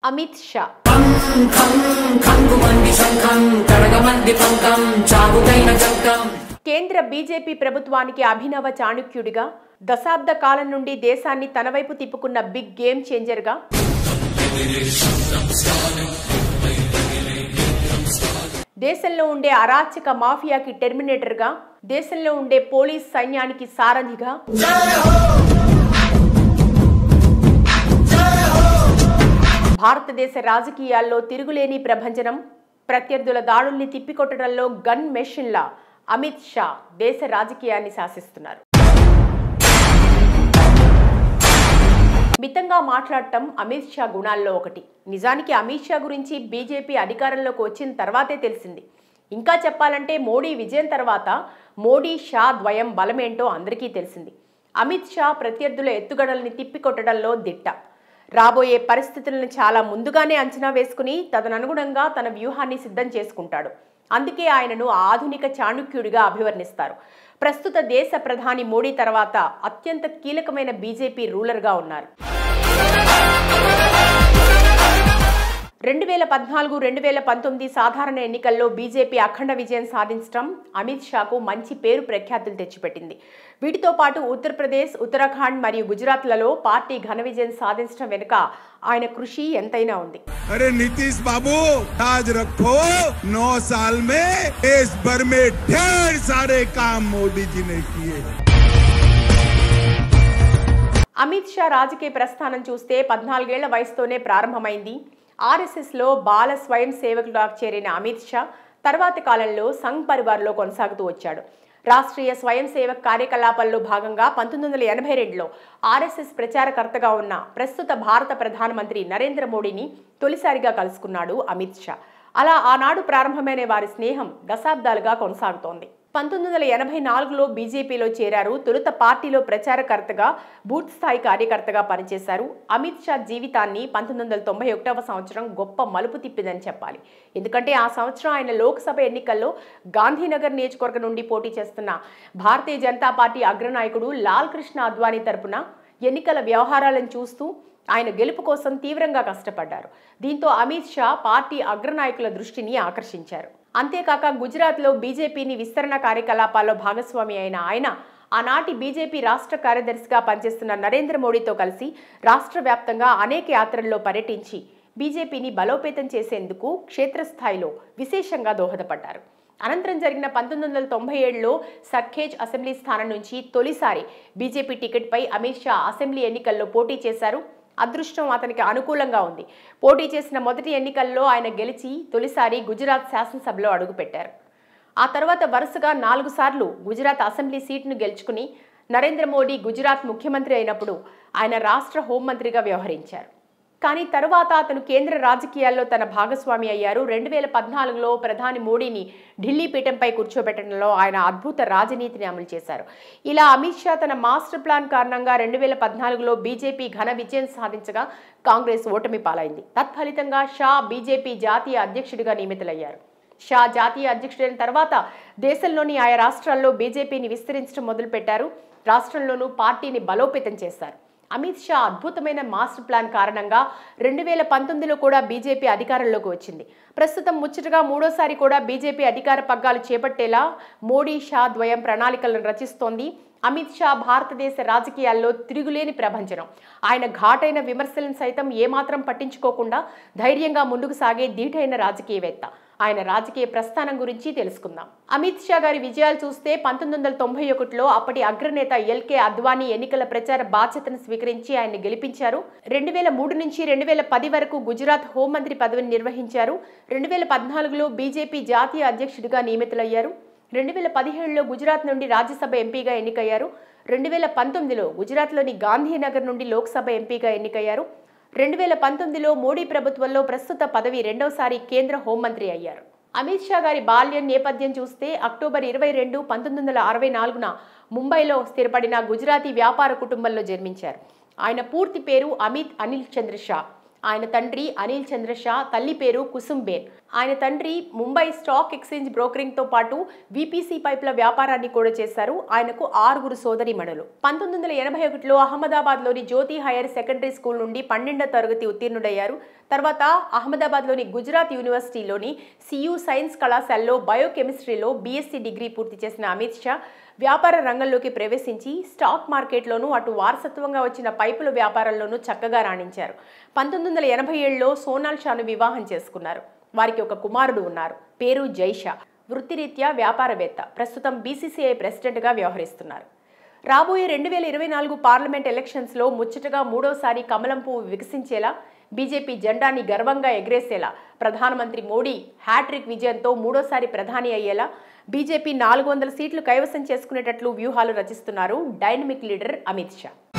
అమిత్ షా ఖంగుమంది శంఖం కడగమంది పంకం చావుకైన చంకం కేంద్ర బీజేపీ ప్రభుత్వానికి అభినవ చాణుక్యుడిగా దశాబ్ద కాలం నుండి దేశాన్ని తన వైపు తిప్పుకున్న బిగ్ గేమ్ చేంజర్గా దేశంలో ఉండే అరాచక మాఫియాకి టెర్మినేటర్గా దేశంలో ఉండే పోలీస్ సైన్యానికి సారథిగా భారతదేశ రాజకీయాల్లో తిరుగులేని ప్రభంజనం ప్రత్యర్థుల దాడుల్ని తిప్పికొట్టడంలో గన్ మెషిన్లా అమిత్ షా దేశ రాజకీయాన్ని శాసిస్తున్నారు మితంగా మాట్లాడటం అమిత్ షా గుణాల్లో ఒకటి నిజానికి అమిత్ షా గురించి బీజేపీ అధికారంలోకి వచ్చిన తర్వాతే తెలిసింది ఇంకా చెప్పాలంటే మోడీ విజయం తర్వాత మోడీ షా ద్వయం బలమేంటో అందరికీ తెలిసింది అమిత్ షా ప్రత్యర్థుల ఎత్తుగడల్ని తిప్పికొట్టడంలో దిట్ట రాబోయే పరిస్థితులను చాలా ముందుగానే అంచనా వేసుకుని తదననుగుణంగా తన వ్యూహాన్ని సిద్ధం చేసుకుంటాడు అందుకే ఆయనను ఆధునిక చాణుక్యుడిగా అభివర్ణిస్తారు ప్రస్తుత దేశ ప్రధాని మోడీ తర్వాత అత్యంత కీలకమైన బీజేపీ రూలర్గా ఉన్నారు రెండు వేల పద్నాలుగు రెండు వేల పంతొమ్మిది సాధారణ ఎన్నికల్లో బీజేపీ అఖండ విజయం సాధించడం అమిత్ షాకు మంచి పేరు ప్రఖ్యాతులు తెచ్చిపెట్టింది వీటితో పాటు ఉత్తరప్రదేశ్ ఉత్తరాఖండ్ మరియు గుజరాత్లలో పార్టీ ఘన విజయం సాధించడం వెనుక ఆయన కృషి ఎంతైనా ఉంది अरे नीतीश बाबू आज रखो नौ साल में देश भर में ढेर सारे काम मोदी जी ने किए అమిత్ షా రాజకీయ ప్రస్థానం చూస్తే పద్నాలుగేళ్ల వయసుతోనే ప్రారంభమైంది ఆర్ఎస్ఎస్లో బాల స్వయం సేవకులుగా చేరిన అమిత్ షా తర్వాతి కాలంలో సంఘ్ పరివార్లో కొనసాగుతూ వచ్చాడు రాష్ట్రీయ స్వయం సేవక్ కార్యకలాపాల్లో భాగంగా పంతొమ్మిది వందల ఎనభై రెండులో ఆర్ఎస్ఎస్ ప్రచారకర్తగా ఉన్న ప్రస్తుత భారత ప్రధానమంత్రి నరేంద్ర మోడీని తొలిసారిగా కలుసుకున్నాడు అమిత్ షా అలా ఆనాడు ప్రారంభమైన వారి స్నేహం దశాబ్దాలుగా కొనసాగుతోంది పంతొమ్మిది వందల ఎనభై నాలుగులో బీజేపీలో చేరారు తొలుత పార్టీలో ప్రచారకర్తగా బూత్ స్థాయి కార్యకర్తగా పనిచేశారు అమిత్ షా జీవితాన్ని పంతొమ్మిది వందల తొంభై ఒకటవ సంవత్సరం గొప్ప మలుపు తిప్పిందని చెప్పాలి ఎందుకంటే ఆ సంవత్సరం ఆయన లోక్సభ ఎన్నికల్లో గాంధీనగర్ నియోజకవర్గం నుండి పోటీ చేస్తున్న భారతీయ జనతా పార్టీ అగ్రనాయకుడు లాల్ కృష్ణ అద్వానీ తరపున ఎన్నికల వ్యవహారాలను చూస్తూ ఆయన గెలుపు కోసం తీవ్రంగా కష్టపడ్డారు దీంతో అమిత్ షా పార్టీ అగ్రనాయకుల దృష్టిని ఆకర్షించారు అంతేకాక గుజరాత్లో బీజేపీని విస్తరణ కార్యకలాపాల్లో భాగస్వామి అయిన ఆయన ఆనాటి బీజేపీ రాష్ట్ర కార్యదర్శిగా పనిచేస్తున్న నరేంద్ర మోడీతో కలిసి రాష్ట్ర వ్యాప్తంగా అనేక యాత్రల్లో పర్యటించి బీజేపీని బలోపేతం చేసేందుకు క్షేత్రస్థాయిలో విశేషంగా దోహదపడ్డారు అనంతరం జరిగిన పంతొమ్మిది వందల తొంభై ఏడులో సర్ఖేజ్ అసెంబ్లీ స్థానం నుంచి తొలిసారి బీజేపీ టికెట్పై అమిత్ షా అసెంబ్లీ ఎన్నికల్లో పోటీ చేశారు అదృష్టం అతనికి అనుకూలంగా ఉంది పోటీ చేసిన మొదటి ఎన్నికల్లో ఆయన గెలిచి తొలిసారి గుజరాత్ శాసనసభలో అడుగుపెట్టారు ఆ తర్వాత వరుసగా నాలుగు సార్లు గుజరాత్ అసెంబ్లీ సీటును గెలుచుకుని నరేంద్ర మోడీ గుజరాత్ ముఖ్యమంత్రి అయినప్పుడు ఆయన రాష్ట్ర హోంమంత్రిగా వ్యవహరించారు కానీ తరువాత అతను కేంద్ర రాజకీయాల్లో తన భాగస్వామి అయ్యారు రెండు వేల పద్నాలుగులో ప్రధాని మోడీని ఢిల్లీ పీఠంపై కూర్చోబెట్టడంలో ఆయన అద్భుత రాజనీతిని అమలు చేశారు ఇలా అమిత్ షా తన మాస్టర్ ప్లాన్ కారణంగా రెండు వేల పద్నాలుగులో బీజేపీ ఘన విజయం సాధించగా కాంగ్రెస్ ఓటమి పాలైంది తత్ఫలితంగా షా బీజేపీ జాతీయ అధ్యక్షుడిగా నియమితులయ్యారు షా జాతీయ అధ్యక్షుడైన తర్వాత దేశంలోని ఆయా రాష్ట్రాల్లో బీజేపీని విస్తరించడం మొదలుపెట్టారు రాష్ట్రంలోనూ పార్టీని బలోపేతం చేశారు అమిత్ షా అద్భుతమైన మాస్టర్ ప్లాన్ కారణంగా రెండు వేల పంతొమ్మిదిలో కూడా బీజేపీ అధికారంలోకి వచ్చింది ప్రస్తుతం ముచ్చటగా మూడోసారి కూడా బీజేపీ అధికార పగ్గాలు చేపట్టేలా మోడీ షా ద్వయం ప్రణాళికలను రచిస్తోంది అమిత్ షా భారతదేశ రాజకీయాల్లో తిరుగులేని ప్రభంజనం ఆయన ఘాటైన విమర్శలను సైతం ఏమాత్రం పట్టించుకోకుండా ధైర్యంగా ముందుకు సాగే ధీటైన రాజకీయవేత్త ఆయన రాజకీయ ప్రస్థానం గురించి తెలుసుకుందాం అమిత్ షా గారి విజయాలు చూస్తే పంతొమ్మిది వందల తొంభై ఒకటిలో అప్పటి అగ్రనేత ఎల్కే అద్వానీ ఎన్నికల ప్రచార బాధ్యతను స్వీకరించి ఆయన గెలిపించారు రెండు వేల మూడు నుంచి రెండు వేల పది వరకు గుజరాత్ హోంమంత్రి పదవిని నిర్వహించారు రెండు వేల పద్నాలుగులో బీజేపీ జాతీయ అధ్యక్షుడిగా నియమితులయ్యారు రెండు వేల పదిహేడులో గుజరాత్ నుండి రాజ్యసభ ఎంపీగా ఎన్నికయ్యారు రెండు వేల పంతొమ్మిదిలో గుజరాత్లోని గాంధీనగర్ నుండి లోక్సభ ఎంపీగా ఎన్నికయ్యారు రెండు వేల పంతొమ్మిదిలో మోడీ ప్రభుత్వంలో ప్రస్తుత పదవి రెండవసారి కేంద్ర హోంమంత్రి అయ్యారు అమిత్ షా గారి బాల్యం నేపథ్యం చూస్తే అక్టోబర్ ఇరవై రెండు పంతొమ్మిది వందల అరవై నాలుగున ముంబైలో స్థిరపడిన గుజరాతీ వ్యాపార కుటుంబంలో జన్మించారు ఆయన పూర్తి పేరు అమిత్ అనిల్ చంద్ర షా ఆయన తండ్రి అనిల్ చంద్ర షా తల్లి పేరు కుసుంబేన్ ఆయన తండ్రి ముంబై స్టాక్ ఎక్స్చేంజ్ బ్రోకరింగ్తో పాటు విపిసి పైప్ల వ్యాపారాన్ని కూడా చేశారు ఆయనకు ఆరుగురు సోదరిమణులు పంతొమ్మిది వందల ఎనభై ఒకటిలో అహ్మదాబాద్లోని జ్యోతి హైయర్ సెకండరీ స్కూల్ నుండి పన్నెండో తరగతి ఉత్తీర్ణుడయ్యారు తర్వాత అహ్మదాబాద్లోని గుజరాత్ యూనివర్సిటీలోని సియు సైన్స్ కళాశాలలో బయోకెమిస్ట్రీలో బీఎస్సీ డిగ్రీ పూర్తి చేసిన అమిత్ షా వ్యాపార రంగంలోకి ప్రవేశించి స్టాక్ మార్కెట్లోనూ అటు వారసత్వంగా వచ్చిన పైపుల వ్యాపారంలోనూ చక్కగా రాణించారు పంతొమ్మిది వందల ఎనభై ఏడులో సోనాల్ షాను వివాహం చేసుకున్నారు వారికి ఒక కుమారుడు ఉన్నారు పేరు జైషా వృత్తిరీత్యా వ్యాపారవేత్త ప్రస్తుతం బీసీసీఐ ప్రెసిడెంట్గా వ్యవహరిస్తున్నారు రాబోయే రెండు వేల ఇరవై నాలుగు పార్లమెంట్ ఎలక్షన్స్లో ముచ్చటగా మూడోసారి కమలం పువ్వు వికసించేలా బీజేపీ జెండాని గర్వంగా ఎగరేసేలా ప్రధానమంత్రి మోడీ హ్యాట్రిక్ విజయంతో మూడోసారి ప్రధాని అయ్యేలా బీజేపీ నాలుగు వందల సీట్లు కైవసం చేసుకునేటట్లు వ్యూహాలు రచిస్తున్నారు డైనమిక్ లీడర్ అమిత్ షా